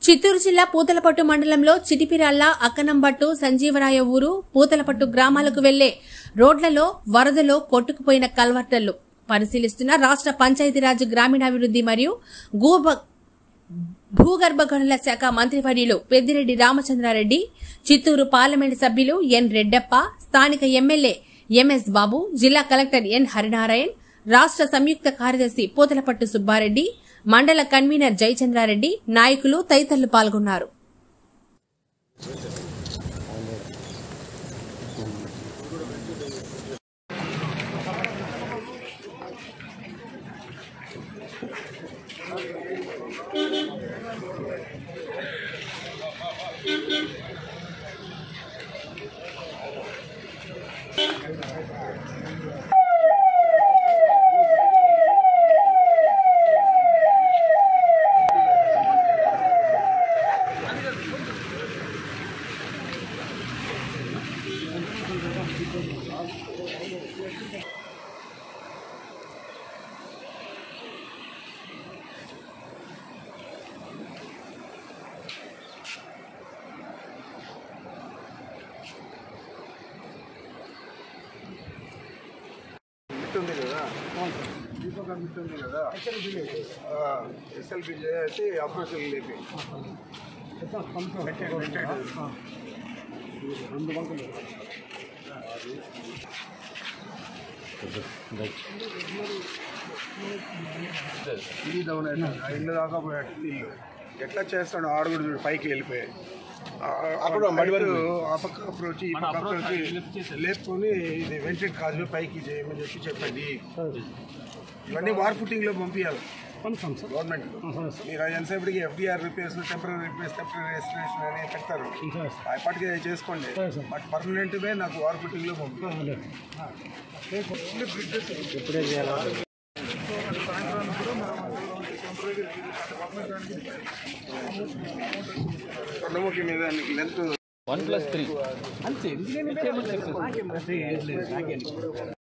చిత్తూరు జిల్లా పూతలపట్టు మండలంలో చిటిపిరాళ్ల అక్కనంబట్టు సంజీవరాయ ఊరు పూతలపట్టు గ్రామాలకు వెళ్లే రోడ్లలో వరదలో కొట్టుకుపోయిన కల్వర్టర్లు పరిశీలిస్తున్న రాష్ట్ర పంచాయతీరాజ్ గ్రామీణాభివృద్ది మరియు గూభ భూగర్భ గనుల శాఖ మంత్రివర్యులు పెద్దిరెడ్డి రామచంద్రారెడ్డి చిత్తూరు పార్లమెంటు సభ్యులు ఎన్ రెడ్డప్ప స్థానిక ఎమ్మెల్యే ఎంఎస్ బాబు జిల్లా కలెక్టర్ ఎన్ హరినారాయణ్ రాష్ట్ర సంయుక్త కార్యదర్శి పూతలపట్టు సుబ్బారెడ్డి మండల కన్వీనర్ జయచంద్రారెడ్డి నాయకులు తదితరులు పాల్గొన్నారు బిట్ ఉంది కదా దీపక్ బిట్ ఉంది కదా ఎస్ఎల్బి చేసి అప్రోచ్ లేపి ఇది డౌన్ అవుతుంది ఆ ఇల్లు దాకా పోయాడు ఇల్లు ఎట్లా చేస్తాడు ఆడు కూడా చూడు పైకి వెళ్ళిపోయాయి అప్పుడు ఆ పక్క అప్రోచ్ ఈ పక్క అప్రోచ్ లేపుకొని ఇది వెంటనే కాజు పైకి చేయమని చెప్పి చెప్పండి ఇవన్నీ వార్ ఫుటింగ్ లో పంపించాలి గవర్నమెంట్ మీరు ఎంతసేపటికి FDR repairs temporary repairs temporary restoration అని పెడతారు ఆ పాటికి అది చేసుకోండి బట్ పర్మనెంట్ వే నాకు వార్ ఫుటింగ్ లో పంపించాలి ఇప్పుడే చేయాలి కొండముఖి మీద లెంత్ వన్ ప్లస్ త్రీ అంతే